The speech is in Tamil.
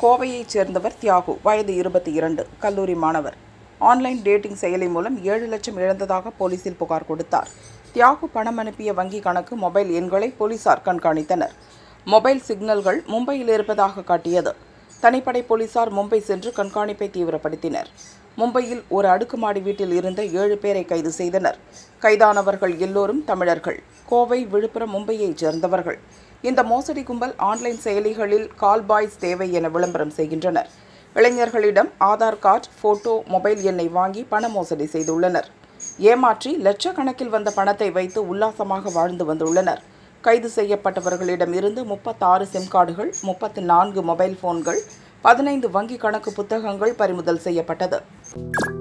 கோவையைச் சேர்ந்தவர் தியாகு வயது இருபத்தி இரண்டு கல்லூரி மாணவர் ஆன்லைன் டேட்டிங் செயலி மூலம் ஏழு லட்சம் இழந்ததாக போலீசில் புகார் கொடுத்தார் தியாகு பணம் அனுப்பிய வங்கி கணக்கு மொபைல் எண்களை போலீசார் கண்காணித்தனர் மொபைல் சிக்னல்கள் மும்பையில் இருப்பதாக காட்டியது தனிப்படை போலீசார் மும்பை சென்று கண்காணிப்பை தீவிரப்படுத்தினர் மும்பையில் ஒரு அடுக்குமாடி வீட்டில் இருந்த ஏழு பேரை கைது செய்தனர் கைதானவர்கள் எல்லோரும் தமிழர்கள் கோவை விழுப்புரம் மும்பையைச் சேர்ந்தவர்கள் இந்த மோசடி கும்பல் ஆன்லைன் செயலிகளில் கால் பாய்ஸ் தேவை என விளம்பரம் செய்கின்றனர் இளைஞர்களிடம் ஆதார் கார்டு போட்டோ மொபைல் எண்ணை வாங்கி பண மோசடி செய்துள்ளனர் ஏமாற்றி லட்சக்கணக்கில் வந்த பணத்தை வைத்து உல்லாசமாக வாழ்ந்து வந்துள்ளனர் கைது செய்யப்பட்டவர்களிடம் இருந்து முப்பத்தாறு சிம் கார்டுகள் முப்பத்து நான்கு மொபைல் போன்கள் பதினைந்து வங்கி கணக்கு புத்தகங்கள் பறிமுதல் செய்யப்பட்டது